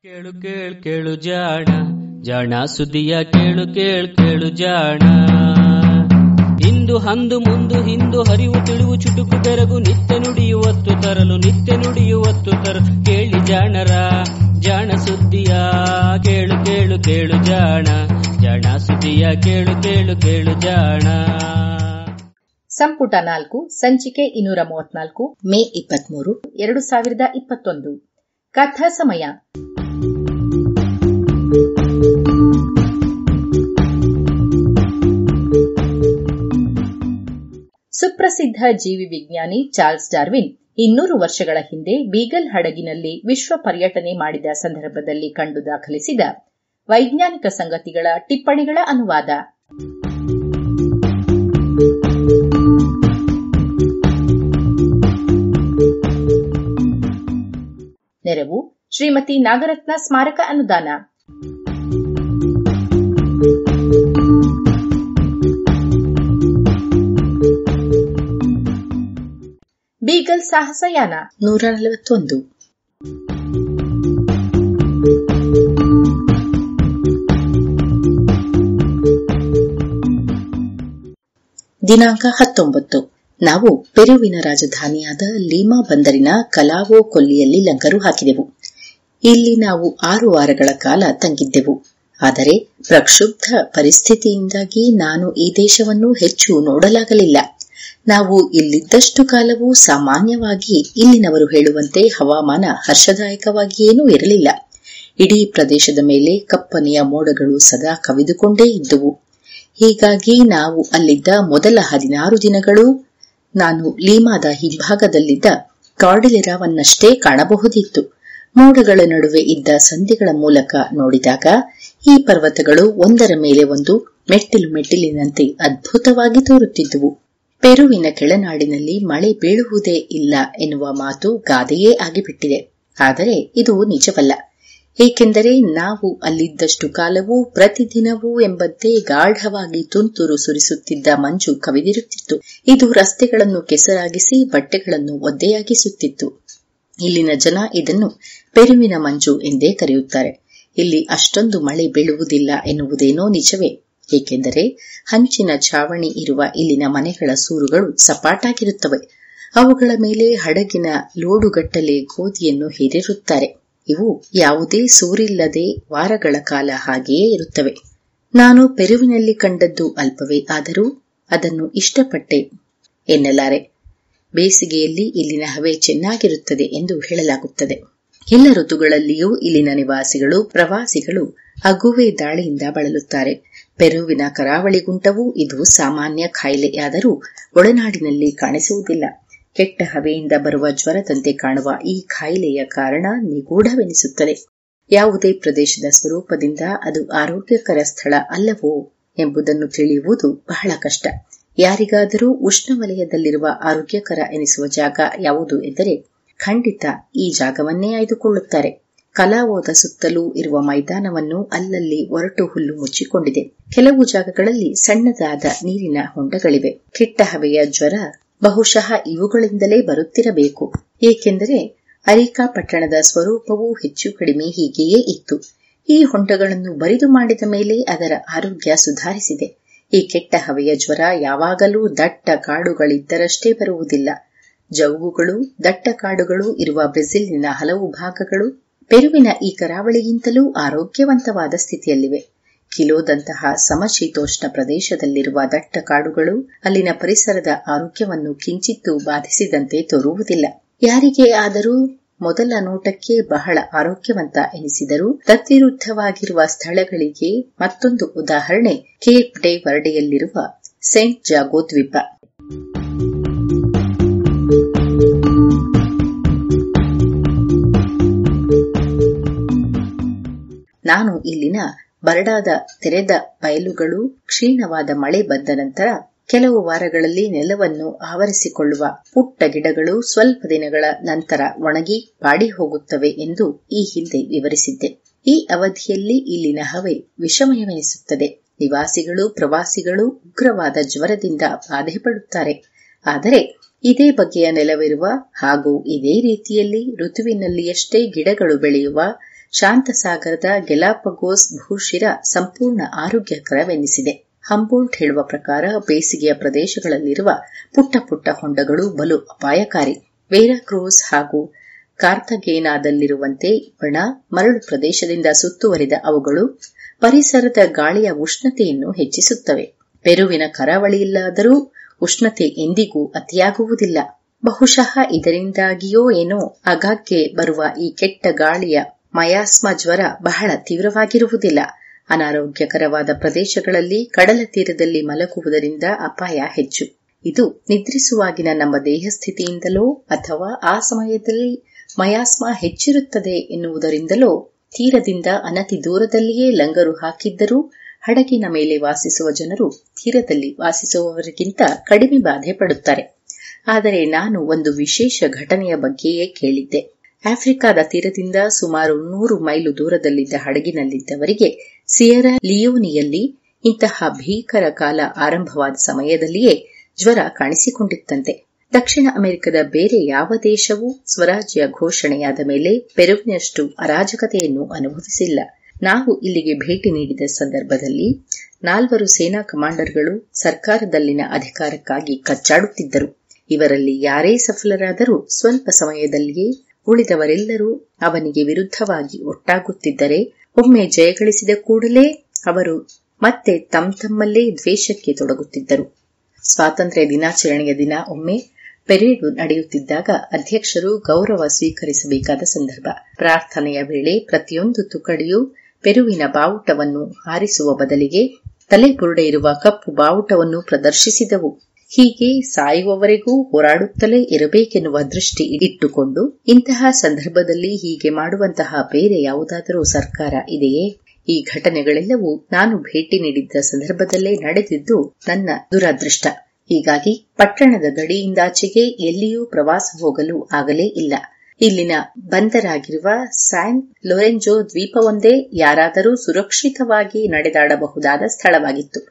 ಕೇಳು ಕೇಳು ಕೇಳು ಜಾಣ ಜಾಣ ಸುದ್ದಿಯ ಕೇಳು ಕೇಳು ಕೇಳು ಜಾಣ ಇಂದು ಹಂದು ಮುಂದು ಹಿಂದು ಹರಿವು ತಿಳಿವು ಚುಟುಕು ಬೆರಗು ನಿತ್ಯ ನುಡಿಯುವತ್ತು ತರಲು ನಿತ್ಯ ನುಡಿಯುವತ್ತು ತರಲು ಕೇಳಿ ಜಾಣರ ಜಾಣ ಸುದ್ದಿಯ ಕೇಳು ಕೇಳು ಕೇಳು ಜಾಣ ಜಾಣ ಸುದ್ದಿಯ ಕೇಳು ಕೇಳು ಕೇಳು ಜಾಣ ಸಂಪುಟ ನಾಲ್ಕು ಸಂಚಿಕೆ ಇನ್ನೂರ ಮೂವತ್ನಾಲ್ಕು ಮೇ ಇಪ್ಪತ್ಮೂರು ಎರಡು ಸಾವಿರದ ಇಪ್ಪತ್ತೊಂದು ಕಥಾ ಸಮಯ ಸುಪ್ರಸಿದ್ಧ ಜೀವಿ ವಿಜ್ಞಾನಿ ಚಾರ್ಲ್ಸ್ ಡಾರ್ವಿನ್ ಇನ್ನೂರು ವರ್ಷಗಳ ಹಿಂದೆ ಬೀಗಲ್ ಹಡಗಿನಲ್ಲಿ ವಿಶ್ವ ಪರ್ಯಟನೆ ಮಾಡಿದ ಸಂದರ್ಭದಲ್ಲಿ ಕಂಡು ದಾಖಲಿಸಿದ ವೈಜ್ಞಾನಿಕ ಸಂಗತಿಗಳ ಟಿಪ್ಪಣಿಗಳ ಅನುವಾದ ನೆರವು ಶ್ರೀಮತಿ ನಾಗರತ್ನ ಸ್ಮಾರಕ ಅನುದಾನ ಬೀಗಲ್ ಸಾಹಸಯಾನ ನೂರ ನಲವತ್ತೊಂದು ದಿನಾಂಕ ಹತ್ತೊಂಬತ್ತು ನಾವು ಪೆರುವಿನ ರಾಜಧಾನಿಯಾದ ಲೀಮಾ ಬಂದರಿನ ಕಲಾವೋ ಕೊಲ್ಲಿಯಲ್ಲಿ ಲಂಕರು ಹಾಕಿದೆವು ಇಲ್ಲಿ ನಾವು ಆರು ವಾರಗಳ ಕಾಲ ತಂಗಿದ್ದೆವು ಆದರೆ ಪ್ರಕ್ಷುಬ್ಧ ಪರಿಸ್ಥಿತಿಯಿಂದಾಗಿ ನಾನು ಈ ದೇಶವನ್ನು ಹೆಚ್ಚು ನೋಡಲಾಗಲಿಲ್ಲ ನಾವು ಇಲ್ಲಿದ್ದಷ್ಟು ಕಾಲವೂ ಸಾಮಾನ್ಯವಾಗಿ ಇಲ್ಲಿನವರು ಹೇಳುವಂತೆ ಹವಾಮಾನ ಹರ್ಷದಾಯಕವಾಗಿಯೇನೂ ಇರಲಿಲ್ಲ ಇಡೀ ಪ್ರದೇಶದ ಮೇಲೆ ಕಪ್ಪನೆಯ ಮೋಡಗಳು ಸದಾ ಕವಿದುಕೊಂಡೇ ಇದ್ದುವು ಹೀಗಾಗಿ ನಾವು ಅಲ್ಲಿದ್ದ ಮೊದಲ ಹದಿನಾರು ದಿನಗಳು ನಾನು ಲೀಮಾದ ಹಿಂಭಾಗದಲ್ಲಿದ್ದ ಕಾರ್ಡಿಲೆರಾವನ್ನಷ್ಟೇ ಕಾಣಬಹುದಿತ್ತು ಮೋಡಗಳ ನಡುವೆ ಇದ್ದ ಸಂಧಿಗಳ ಮೂಲಕ ನೋಡಿದಾಗ ಈ ಪರ್ವತಗಳು ಒಂದರ ಮೇಲೆ ಒಂದು ಮೆಟ್ಟಿಲು ಮೆಟ್ಟಿಲಿನಂತೆ ಅದ್ಭುತವಾಗಿ ತೋರುತ್ತಿದ್ದುವು ಪೆರುವಿನ ಕೆಳನಾಡಿನಲ್ಲಿ ಮಳೆ ಬೀಳುವುದೇ ಇಲ್ಲ ಎನ್ನುವ ಮಾತು ಗಾದೆಯೇ ಆಗಿಬಿಟ್ಟಿದೆ ಆದರೆ ಇದು ನಿಜವಲ್ಲ ಏಕೆಂದರೆ ನಾವು ಅಲ್ಲಿದ್ದಷ್ಟು ಕಾಲವೂ ಪ್ರತಿದಿನವೂ ಎಂಬಂತೆ ಗಾಢವಾಗಿ ತುಂತುರು ಸುರಿಸುತ್ತಿದ್ದ ಮಂಜು ಕವಿದಿರುತ್ತಿತ್ತು ಇದು ರಸ್ತೆಗಳನ್ನು ಕೆಸರಾಗಿಸಿ ಬಟ್ಟೆಗಳನ್ನು ಒದ್ದೆಯಾಗಿಸುತ್ತಿತ್ತು ಇಲ್ಲಿನ ಜನ ಇದನ್ನು ಪೆರುವಿನ ಮಂಜು ಎಂದೇ ಕರೆಯುತ್ತಾರೆ ಇಲ್ಲಿ ಅಷ್ಟೊಂದು ಮಳೆ ಬೀಳುವುದಿಲ್ಲ ಎನ್ನುವುದೇನೋ ನಿಜವೇ ಏಕೆಂದರೆ ಹಂಚಿನ ಛಾವಣಿ ಇರುವ ಇಲ್ಲಿನ ಮನೆಗಳ ಸೂರುಗಳು ಸಪಾಟಾಗಿರುತ್ತವೆ ಅವುಗಳ ಮೇಲೆ ಹಡಗಿನ ಲೋಡುಗಟ್ಟಲೆ ಗೋಧಿಯನ್ನು ಹೇರಿರುತ್ತಾರೆ ಇವು ಯಾವುದೇ ಸೂರಿಲ್ಲದೆ ವಾರಗಳ ಕಾಲ ಹಾಗೆಯೇ ಇರುತ್ತವೆ ನಾನು ಪೆರುವಿನಲ್ಲಿ ಕಂಡದ್ದು ಅಲ್ಪವೇ ಆದರೂ ಅದನ್ನು ಇಷ್ಟಪಟ್ಟೆ ಎನ್ನಲಾರೆ ಬೇಸಿಗೆಯಲ್ಲಿ ಇಲ್ಲಿನ ಹವೆ ಚೆನ್ನಾಗಿರುತ್ತದೆ ಎಂದು ಹೇಳಲಾಗುತ್ತದೆ ಎಲ್ಲ ಋತುಗಳಲ್ಲಿಯೂ ಇಲ್ಲಿನ ನಿವಾಸಿಗಳು ಪ್ರವಾಸಿಗಳು ಅಗುವೆ ದಾಳಿಯಿಂದ ಬಳಲುತ್ತಾರೆ ಪೆರುವಿನ ಕರಾವಳಿ ಗುಂಟವೂ ಇದು ಸಾಮಾನ್ಯ ಕಾಯಿಲೆಯಾದರೂ ಒಳನಾಡಿನಲ್ಲಿ ಕಾಣಿಸುವುದಿಲ್ಲ ಕೆಟ್ಟ ಹವೆಯಿಂದ ಬರುವ ಜ್ವರದಂತೆ ಕಾಣುವ ಈ ಕಾಯಿಲೆಯ ಕಾರಣ ನಿಗೂಢವೆನಿಸುತ್ತದೆ ಯಾವುದೇ ಪ್ರದೇಶದ ಸ್ವರೂಪದಿಂದ ಅದು ಆರೋಗ್ಯಕರ ಸ್ಥಳ ಅಲ್ಲವೋ ಎಂಬುದನ್ನು ತಿಳಿಯುವುದು ಬಹಳ ಕಷ್ಟ ಯಾರಿಗಾದರೂ ಉಷ್ಣವಲಯದಲ್ಲಿರುವ ಆರೋಗ್ಯಕರ ಎನಿಸುವ ಜಾಗ ಯಾವುದು ಎಂದರೆ ಖಂಡಿತ ಈ ಜಾಗವನ್ನೇ ಆಯ್ದುಕೊಳ್ಳುತ್ತಾರೆ ಕಲಾವೋದ ಸುತ್ತಲೂ ಇರುವ ಮೈದಾನವನ್ನು ಅಲ್ಲಲ್ಲಿ ಒರಟು ಹುಲ್ಲು ಮುಚ್ಚಿಕೊಂಡಿದೆ ಕೆಲವು ಜಾಗಗಳಲ್ಲಿ ಸಣ್ಣದಾದ ನೀರಿನ ಹೊಂಡಗಳಿವೆ ಕೆಟ್ಟ ಹವೆಯ ಜ್ವರ ಬಹುಶಃ ಇವುಗಳಿಂದಲೇ ಬರುತ್ತಿರಬೇಕು ಏಕೆಂದರೆ ಅರಿಕಾ ಪಟ್ಟಣದ ಸ್ವರೂಪವೂ ಹೆಚ್ಚು ಕಡಿಮೆ ಹೀಗೆಯೇ ಇತ್ತು ಈ ಹೊಂಡಗಳನ್ನು ಬರಿದು ಮಾಡಿದ ಮೇಲೆ ಅದರ ಆರೋಗ್ಯ ಸುಧಾರಿಸಿದೆ ಈ ಕೆಟ್ಟ ಹವೆಯ ಜ್ವರ ಯಾವಾಗಲೂ ದಟ್ಟ ಕಾಡುಗಳಿದ್ದರಷ್ಟೇ ಬರುವುದಿಲ್ಲ ಜವುಗುಗಳು ದಟ್ಟ ಕಾಡುಗಳು ಇರುವ ಬ್ರೆಜಿಲ್ನಿನ ಹಲವು ಭಾಗಗಳು ಪೆರುವಿನ ಈ ಕರಾವಳಿಗಿಂತಲೂ ಆರೋಗ್ಯವಂತವಾದ ಸ್ಥಿತಿಯಲ್ಲಿವೆ ಕಿಲೋದಂತಹ ಸಮಶೀತೋಷ್ಣ ಪ್ರದೇಶದಲ್ಲಿರುವ ದಟ್ಟ ಕಾಡುಗಳು ಅಲ್ಲಿನ ಪರಿಸರದ ಆರೋಗ್ಯವನ್ನು ಕಿಂಚಿತ್ತೂ ಬಾಧಿಸಿದಂತೆ ತೋರುವುದಿಲ್ಲ ಯಾರಿಗೆ ಆದರೂ ಮೊದಲ ನೋಟಕ್ಕೆ ಬಹಳ ಆರೋಗ್ಯವಂತ ಎನಿಸಿದರೂ ತದ್ವಿರುದ್ಧವಾಗಿರುವ ಸ್ಥಳಗಳಿಗೆ ಮತ್ತೊಂದು ಉದಾಹರಣೆ ಕೇಪ್ ಡೇ ವರ್ಡೆಯಲ್ಲಿರುವ ಸೆಂಟ್ ಜಾಗೋ ದ್ವೀಪ ನಾನು ಇಲ್ಲಿನ ಬರಡಾದ ತೆರೆದ ಬಯಲುಗಳು ಕ್ಷೀಣವಾದ ಮಳೆ ಬಂದ ನಂತರ ಕೆಲವು ವಾರಗಳಲ್ಲಿ ನೆಲವನ್ನು ಆವರಿಸಿಕೊಳ್ಳುವ ಪುಟ್ಟ ಗಿಡಗಳು ಸ್ವಲ್ಪ ದಿನಗಳ ನಂತರ ಒಣಗಿ ಬಾಡಿ ಹೋಗುತ್ತವೆ ಎಂದು ಈ ಹಿಂದೆ ವಿವರಿಸಿದ್ದೆ ಈ ಅವಧಿಯಲ್ಲಿ ಇಲ್ಲಿನ ಹವೆ ವಿಷಮಯವೆನಿಸುತ್ತದೆ ನಿವಾಸಿಗಳು ಪ್ರವಾಸಿಗಳು ಉಗ್ರವಾದ ಜ್ವರದಿಂದ ಬಾಧೆ ಪಡುತ್ತಾರೆ ಆದರೆ ಇದೇ ಬಗೆಯ ನೆಲವಿರುವ ಹಾಗೂ ಇದೇ ರೀತಿಯಲ್ಲಿ ಋತುವಿನಲ್ಲಿಯಷ್ಟೇ ಗಿಡಗಳು ಬೆಳೆಯುವ ಶಾಂತಸಾಗರದ ಗೆಲಾಪಗೋಸ್ ಭೂಶಿರ ಸಂಪೂರ್ಣ ಆರೋಗ್ಯಕರವೆನ್ನಿಸಿದೆ ಹಂಬೋಲ್ಟ್ ಹೇಳುವ ಪ್ರಕಾರ ಬೇಸಿಗೆಯ ಪ್ರದೇಶಗಳಲ್ಲಿರುವ ಪುಟ್ಟ ಪುಟ್ಟ ಹೊಂಡಗಳು ಬಲು ಅಪಾಯಕಾರಿ ವೇರಾಕ್ರೂಸ್ ಹಾಗೂ ಕಾರ್ತಗೇನಾದಲ್ಲಿರುವಂತೆ ಒಣ ಮರಳು ಪ್ರದೇಶದಿಂದ ಸುತ್ತುವರಿದ ಅವುಗಳು ಪರಿಸರದ ಗಾಳಿಯ ಉಷ್ಣತೆಯನ್ನು ಹೆಚ್ಚಿಸುತ್ತವೆ ಪೆರುವಿನ ಕರಾವಳಿಯಿಲ್ಲಾದರೂ ಉಷ್ಣತೆ ಎಂದಿಗೂ ಅತಿಯಾಗುವುದಿಲ್ಲ ಬಹುಶಃ ಇದರಿಂದಾಗಿಯೋ ಏನೋ ಆಗಾಗ್ಗೆ ಬರುವ ಈ ಕೆಟ್ಟ ಗಾಳಿಯ ಮಯಾಸ್ಮ ಜ್ವರ ಬಹಳ ತೀವ್ರವಾಗಿರುವುದಿಲ್ಲ ಅನಾರೋಗ್ಯಕರವಾದ ಪ್ರದೇಶಗಳಲ್ಲಿ ಕಡಲ ತೀರದಲ್ಲಿ ಮಲಗುವುದರಿಂದ ಅಪಾಯ ಹೆಚ್ಚು ಇದು ನಿದ್ರಿಸುವಾಗಿನ ನಮ್ಮ ದೇಹಸ್ಥಿತಿಯಿಂದಲೋ ಅಥವಾ ಆ ಸಮಯದಲ್ಲಿ ಮಯಾಸ್ಮ ಹೆಚ್ಚಿರುತ್ತದೆ ಎನ್ನುವುದರಿಂದಲೋ ತೀರದಿಂದ ಅನತಿ ದೂರದಲ್ಲಿಯೇ ಲಂಗರು ಹಾಕಿದ್ದರೂ ಹಡಗಿನ ಮೇಲೆ ವಾಸಿಸುವ ಜನರು ತೀರದಲ್ಲಿ ವಾಸಿಸುವವರಿಗಿಂತ ಕಡಿಮೆ ಬಾಧೆ ಪಡುತ್ತಾರೆ ಆದರೆ ನಾನು ಒಂದು ವಿಶೇಷ ಘಟನೆಯ ಬಗ್ಗೆಯೇ ಕೇಳಿದ್ದೆ ಆಫ್ರಿಕಾದ ತೀರದಿಂದ ಸುಮಾರು ನೂರು ಮೈಲು ದೂರದಲ್ಲಿದ್ದ ಹಡಗಿನಲ್ಲಿದ್ದವರಿಗೆ ಸಿಯರ ಲಿಯೋನಿಯಲ್ಲಿ ಇಂತಹ ಭೀಕರ ಕಾಲ ಆರಂಭವಾದ ಸಮಯದಲ್ಲಿಯೇ ಜ್ವರ ಕಾಣಿಸಿಕೊಂಡಿತ್ತಂತೆ ದಕ್ಷಿಣ ಅಮೆರಿಕದ ಬೇರೆ ಯಾವ ದೇಶವೂ ಸ್ವರಾಜ್ಯ ಘೋಷಣೆಯಾದ ಮೇಲೆ ಪೆರುವಿನಷ್ಟು ಅರಾಜಕತೆಯನ್ನು ಅನುಭವಿಸಿಲ್ಲ ನಾವು ಇಲ್ಲಿಗೆ ಭೇಟಿ ನೀಡಿದ ಸಂದರ್ಭದಲ್ಲಿ ನಾಲ್ವರು ಸೇನಾ ಕಮಾಂಡರ್ಗಳು ಸರ್ಕಾರದಲ್ಲಿನ ಅಧಿಕಾರಕ್ಕಾಗಿ ಕಚ್ಚಾಡುತ್ತಿದ್ದರು ಇವರಲ್ಲಿ ಯಾರೇ ಸಫಲರಾದರೂ ಸ್ವಲ್ಪ ಸಮಯದಲ್ಲಿಯೇ ಉಳಿದವರೆಲ್ಲರೂ ಅವನಿಗೆ ವಿರುದ್ಧವಾಗಿ ಒಟ್ಟಾಗುತ್ತಿದ್ದರೆ ಒಮ್ಮೆ ಜಯಗಳಿಸಿದ ಕೂಡಲೇ ಅವರು ಮತ್ತೆ ತಮ್ಮಲ್ಲೇ ದ್ವೇಷಕ್ಕೆ ತೊಡಗುತ್ತಿದ್ದರು ಸ್ವಾತಂತ್ರ್ಯ ದಿನಾಚರಣೆಯ ದಿನ ಒಮ್ಮೆ ಪೆರೇಡ್ ನಡೆಯುತ್ತಿದ್ದಾಗ ಅಧ್ಯಕ್ಷರು ಗೌರವ ಸ್ವೀಕರಿಸಬೇಕಾದ ಸಂದರ್ಭ ಪ್ರಾರ್ಥನೆಯ ವೇಳೆ ಪ್ರತಿಯೊಂದು ತುಕಡಿಯು ಪೆರುವಿನ ಬಾವುಟವನ್ನು ಹಾರಿಸುವ ಬದಲಿಗೆ ತಲೆಬುರುಡೆ ಇರುವ ಕಪ್ಪು ಬಾವುಟವನ್ನು ಪ್ರದರ್ಶಿಸಿದವು ಹೀಗೆ ಸಾಯುವವರೆಗೂ ಹೋರಾಡುತ್ತಲೇ ಇರಬೇಕೆನ್ನುವ ದೃಷ್ಟಿ ಇಟ್ಟುಕೊಂಡು ಇಂತಹ ಸಂದರ್ಭದಲ್ಲಿ ಹೀಗೆ ಮಾಡುವಂತಹ ಬೇರೆ ಯಾವುದಾದರೂ ಸರ್ಕಾರ ಇದೆಯೇ ಈ ಘಟನೆಗಳೆಲ್ಲವೂ ನಾನು ಭೇಟಿ ನೀಡಿದ್ದ ಸಂದರ್ಭದಲ್ಲೇ ನಡೆದಿದ್ದು ನನ್ನ ದುರದೃಷ್ಟ ಹೀಗಾಗಿ ಪಟ್ಟಣದ ಗಡಿಯಿಂದಾಚೆಗೆ ಎಲ್ಲಿಯೂ ಪ್ರವಾಸ ಹೋಗಲು ಆಗಲೇ ಇಲ್ಲ ಇಲ್ಲಿನ ಬಂದರಾಗಿರುವ ಸ್ಯಾನ್ ಲೊರೆಂಜೋ ದ್ವೀಪವೊಂದೇ ಯಾರಾದರೂ ಸುರಕ್ಷಿತವಾಗಿ ನಡೆದಾಡಬಹುದಾದ ಸ್ಥಳವಾಗಿತ್ತು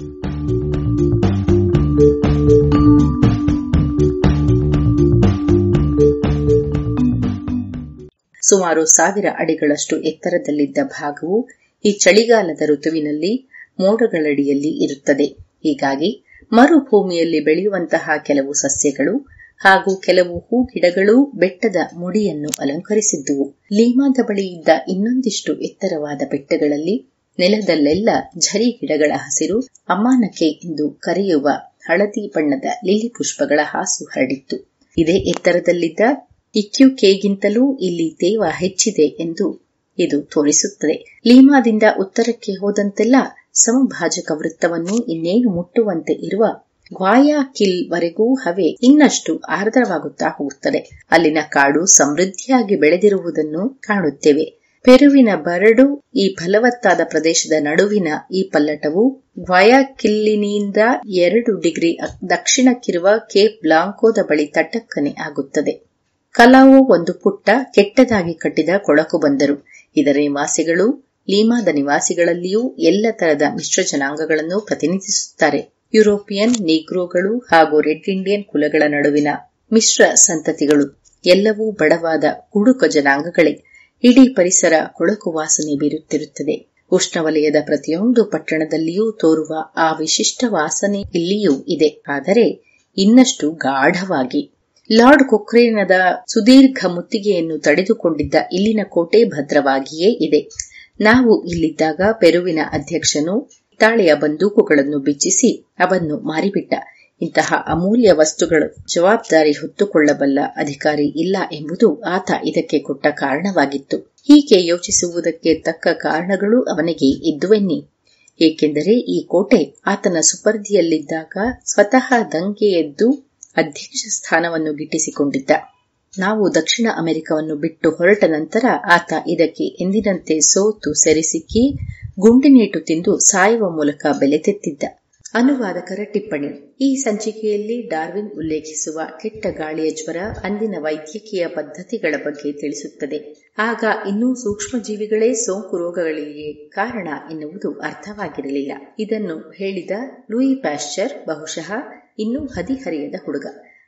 ಸುಮಾರು ಸಾವಿರ ಅಡಿಗಳಷ್ಟು ಎತ್ತರದಲ್ಲಿದ್ದ ಭಾಗವು ಈ ಚಳಿಗಾಲದ ಋತುವಿನಲ್ಲಿ ಮೋಡಗಳಡಿಯಲ್ಲಿ ಇರುತ್ತದೆ ಹೀಗಾಗಿ ಮರುಭೂಮಿಯಲ್ಲಿ ಬೆಳೆಯುವಂತಹ ಕೆಲವು ಸಸ್ಯಗಳು ಹಾಗೂ ಕೆಲವು ಹೂಗಿಡಗಳು ಬೆಟ್ಟದ ಮುಡಿಯನ್ನು ಅಲಂಕರಿಸಿದ್ದುವು ಲೀಮಾದ ಬಳಿ ಇದ್ದ ಇನ್ನೊಂದಿಷ್ಟು ಎತ್ತರವಾದ ಬೆಟ್ಟಗಳಲ್ಲಿ ನೆಲದಲ್ಲೆಲ್ಲ ಝರಿ ಗಿಡಗಳ ಹಸಿರು ಅಮಾನಕೆ ಎಂದು ಕರೆಯುವ ಹಳದಿ ಬಣ್ಣದ ಲಿಲಿ ಪುಷ್ಪಗಳ ಹಾಸು ಹರಡಿತ್ತು ಇದೇ ಎತ್ತರದಲ್ಲಿದ್ದ ಇಕ್ಯುಕೆಗಿಂತಲೂ ಇಲ್ಲಿ ತೇವ ಹೆಚ್ಚಿದೆ ಎಂದು ಇದು ತೋರಿಸುತ್ತದೆ ಲೀಮಾದಿಂದ ಉತ್ತರಕ್ಕೆ ಹೋದಂತೆಲ್ಲ ಸಮಭಾಜಕ ವೃತ್ತವನ್ನು ಇನ್ನೇನು ಮುಟ್ಟುವಂತೆ ಇರುವ ಗ್ವಾಯಾಕಿಲ್ ವರೆಗೂ ಹವೆ ಇನ್ನಷ್ಟು ಆರ್ದ್ರವಾಗುತ್ತಾ ಹೋಗುತ್ತದೆ ಅಲ್ಲಿನ ಕಾಡು ಸಮೃದ್ಧಿಯಾಗಿ ಬೆಳೆದಿರುವುದನ್ನು ಕಾಣುತ್ತೇವೆ ಪೆರುವಿನ ಬರಡು ಈ ಫಲವತ್ತಾದ ಪ್ರದೇಶದ ನಡುವಿನ ಈ ಪಲ್ಲಟವು ಗ್ವಾಯಾಕಿಲ್ಲಿನಿಂದ ಎರಡು ಡಿಗ್ರಿ ದಕ್ಷಿಣಕ್ಕಿರುವ ಕೇಪ್ ಬ್ಲಾಂಕೋದ ಬಳಿ ತಟಕ್ಕನೆ ಆಗುತ್ತದೆ ಕಲಾವೋ ಒಂದು ಪುಟ್ಟ ಕೆಟ್ಟದಾಗಿ ಕಟ್ಟಿದ ಕೊಳಕು ಬಂದರು ಇದರ ನಿವಾಸಿಗಳು ಲೀಮಾದ ನಿವಾಸಿಗಳಲ್ಲಿಯೂ ಎಲ್ಲ ತರದ ಮಿಶ್ರ ಜನಾಂಗಗಳನ್ನು ಪ್ರತಿನಿಧಿಸುತ್ತಾರೆ ಯುರೋಪಿಯನ್ ನೀಗ್ರೋಗಳು ಹಾಗೂ ರೆಡ್ ಇಂಡಿಯನ್ ಕುಲಗಳ ನಡುವಿನ ಮಿಶ್ರ ಸಂತತಿಗಳು ಎಲ್ಲವೂ ಬಡವಾದ ಕುಡುಕ ಜನಾಂಗಗಳೇ ಇಡೀ ಪರಿಸರ ಕೊಳಕು ವಾಸನೆ ಬೀರುತ್ತಿರುತ್ತದೆ ಉಷ್ಣವಲಯದ ಪ್ರತಿಯೊಂದು ಪಟ್ಟಣದಲ್ಲಿಯೂ ತೋರುವ ಆ ವಿಶಿಷ್ಟ ವಾಸನೆ ಇಲ್ಲಿಯೂ ಇದೆ ಆದರೆ ಇನ್ನಷ್ಟು ಗಾಢವಾಗಿ ಲಾರ್ಡ್ ಕೊಕ್ರೇನದ ಸುದೀರ್ಘ ಮುತ್ತಿಗೆಯನ್ನು ತಡೆದುಕೊಂಡಿದ್ದ ಇಲ್ಲಿನ ಕೋಟೆ ಭದ್ರವಾಗಿಯೇ ಇದೆ ನಾವು ಇಲ್ಲಿದ್ದಾಗ ಪೆರುವಿನ ಅಧ್ಯಕ್ಷನು ತಾಳೆಯ ಬಂದೂಕುಗಳನ್ನು ಬಿಚ್ಚಿಸಿ ಅವನ್ನು ಮಾರಿಬಿಟ್ಟ ಇಂತಹ ಅಮೂಲ್ಯ ವಸ್ತುಗಳು ಜವಾಬ್ದಾರಿ ಹೊತ್ತುಕೊಳ್ಳಬಲ್ಲ ಅಧಿಕಾರಿ ಇಲ್ಲ ಎಂಬುದು ಆತ ಇದಕ್ಕೆ ಕೊಟ್ಟ ಕಾರಣವಾಗಿತ್ತು ಹೀಗೆ ಯೋಚಿಸುವುದಕ್ಕೆ ತಕ್ಕ ಕಾರಣಗಳು ಅವನಿಗೆ ಇದ್ದುವೆನ್ನಿ ಏಕೆಂದರೆ ಈ ಕೋಟೆ ಆತನ ಸುಪರ್ದಿಯಲ್ಲಿದ್ದಾಗ ಸ್ವತಃ ದಂಗೆ ಎದ್ದು ಅಧ್ಯಕ್ಷ ಸ್ಥಾನವನ್ನು ಗಿಟ್ಟಿಸಿಕೊಂಡಿದ್ದ ನಾವು ದಕ್ಷಿಣ ಅಮೆರಿಕವನ್ನು ಬಿಟ್ಟು ಹೊರಟ ನಂತರ ಆತ ಇದಕ್ಕೆ ಎಂದಿನಂತೆ ಸೋತು ಸೆರೆಸಿಕ್ಕಿ ಗುಂಡಿನೇಟು ತಿಂದು ಸಾಯುವ ಮೂಲಕ ಬೆಲೆ ತೆತ್ತಿದ್ದ ಅನುವಾದಕರ ಟಿಪ್ಪಣಿ ಈ ಸಂಚಿಕೆಯಲ್ಲಿ ಡಾರ್ವಿನ್ ಉಲ್ಲೇಖಿಸುವ ಕೆಟ್ಟ ಗಾಳಿಯ ಜ್ವರ ಅಂದಿನ ವೈದ್ಯಕೀಯ ಪದ್ಧತಿಗಳ ಬಗ್ಗೆ ತಿಳಿಸುತ್ತದೆ ಆಗ ಇನ್ನೂ ಸೂಕ್ಷ್ಮಜೀವಿಗಳೇ ಸೋಂಕು ರೋಗಗಳಿಗೆ ಕಾರಣ ಎನ್ನುವುದು ಅರ್ಥವಾಗಿರಲಿಲ್ಲ ಇದನ್ನು ಹೇಳಿದ ಲೂಯಿ ಪ್ಯಾಶ್ಚರ್ ಬಹುಶಃ ಇನ್ನೂ ಹದಿಹರಿಯದ ಹುಡುಗ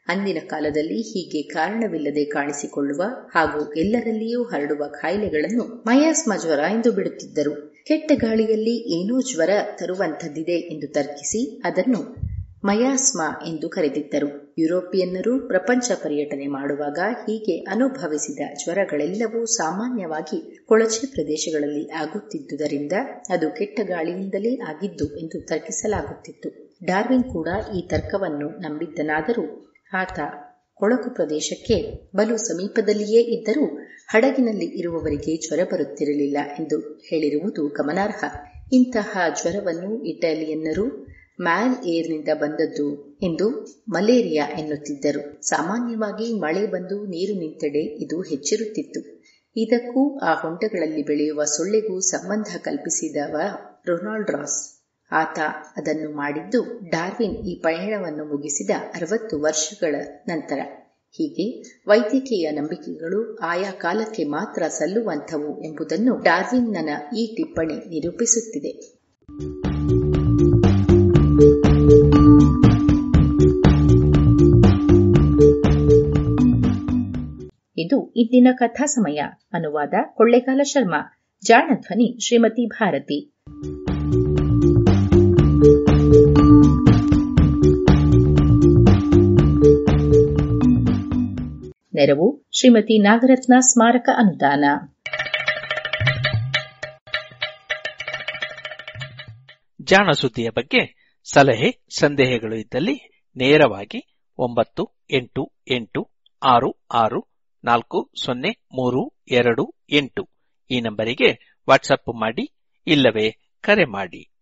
ಅಂದಿನ ಕಾಲದಲ್ಲಿ ಹೀಗೆ ಕಾರಣವಿಲ್ಲದೆ ಕಾಣಿಸಿಕೊಳ್ಳುವ ಹಾಗೂ ಎಲ್ಲರಲ್ಲಿಯೂ ಹರಡುವ ಕಾಯಿಲೆಗಳನ್ನು ಮಯಾಸ್ಮ ಜ್ವರ ಎಂದು ಬಿಡುತ್ತಿದ್ದರು ಕೆಟ್ಟ ಗಾಳಿಯಲ್ಲಿ ಏನೋ ಜ್ವರ ತರುವಂಥದ್ದಿದೆ ಎಂದು ತರ್ಕಿಸಿ ಅದನ್ನು ಮಯಾಸ್ಮ ಎಂದು ಕರೆದಿದ್ದರು ಯುರೋಪಿಯನ್ನರು ಪ್ರಪಂಚ ಪರ್ಯಟನೆ ಮಾಡುವಾಗ ಹೀಗೆ ಅನುಭವಿಸಿದ ಜ್ವರಗಳೆಲ್ಲವೂ ಸಾಮಾನ್ಯವಾಗಿ ಕೊಳಚೆ ಪ್ರದೇಶಗಳಲ್ಲಿ ಆಗುತ್ತಿದ್ದುದರಿಂದ ಅದು ಕೆಟ್ಟ ಗಾಳಿಯಿಂದಲೇ ಆಗಿದ್ದು ಎಂದು ತರ್ಕಿಸಲಾಗುತ್ತಿತ್ತು ಡಾರ್ವಿನ್ ಕೂಡ ಈ ತರ್ಕವನ್ನು ನಂಬಿದ್ದನಾದರೂ ಆತ ಕೊಳಕು ಪ್ರದೇಶಕ್ಕೆ ಬಲು ಸಮೀಪದಲ್ಲಿಯೇ ಇದ್ದರೂ ಹಡಗಿನಲ್ಲಿ ಇರುವವರಿಗೆ ಜ್ವರ ಬರುತ್ತಿರಲಿಲ್ಲ ಎಂದು ಹೇಳಿರುವುದು ಗಮನಾರ್ಹ ಇಂತಹ ಜ್ವರವನ್ನು ಇಟಾಲಿಯನ್ನರು ಮ್ಯಾಲ್ ಏರ್ನಿಂದ ಬಂದದ್ದು ಎಂದು ಮಲೇರಿಯಾ ಎನ್ನುತ್ತಿದ್ದರು ಸಾಮಾನ್ಯವಾಗಿ ಮಳೆ ಬಂದು ನೀರು ನಿಂತೆಡೆ ಇದು ಹೆಚ್ಚಿರುತ್ತಿತ್ತು ಇದಕ್ಕೂ ಆ ಹೊಂಡಗಳಲ್ಲಿ ಬೆಳೆಯುವ ಸೊಳ್ಳೆಗೂ ಸಂಬಂಧ ಕಲ್ಪಿಸಿದವ ರೊನಾಲ್ಡ್ ರಾಸ್ ಆತ ಅದನ್ನು ಮಾಡಿದ್ದು ಡಾರ್ವಿನ್ ಈ ಪಯಣವನ್ನು ಮುಗಿಸಿದ ಅರವತ್ತು ವರ್ಷಗಳ ನಂತರ ಹೀಗೆ ವೈದ್ಯಕೀಯ ನಂಬಿಕೆಗಳು ಆಯಾ ಕಾಲಕ್ಕೆ ಮಾತ್ರ ಸಲ್ಲುವಂಥವು ಎಂಬುದನ್ನು ಡಾರ್ವಿನ್ನನ ಈ ಟಿಪ್ಪಣಿ ನಿರೂಪಿಸುತ್ತಿದೆ ಇದು ಇಂದಿನ ಕಥಾ ಸಮಯ ಅನುವಾದ ಕೊಳ್ಳೇಗಾಲ ಶರ್ಮಾ ಜಾಣ ಧ್ವನಿ ಶ್ರೀಮತಿ ಭಾರತಿ ನೆರವು ಶ್ರೀಮತಿ ನಾಗರತ್ನ ಸ್ಮಾರಕ ಅನುದಾನ ಜಾಣ ಸುದ್ದಿಯ ಬಗ್ಗೆ ಸಲಹೆ ಸಂದೇಹಗಳು ಇದ್ದಲ್ಲಿ ನೇರವಾಗಿ ಒಂಬತ್ತು ಎಂಟು ಎಂಟು ಆರು ಆರು ನಾಲ್ಕು ಸೊನ್ನೆ ಮೂರು ಎರಡು ಎಂಟು ಈ ನಂಬರಿಗೆ ವಾಟ್ಸಪ್ ಮಾಡಿ ಇಲ್ಲವೇ ಕರೆ ಮಾಡಿ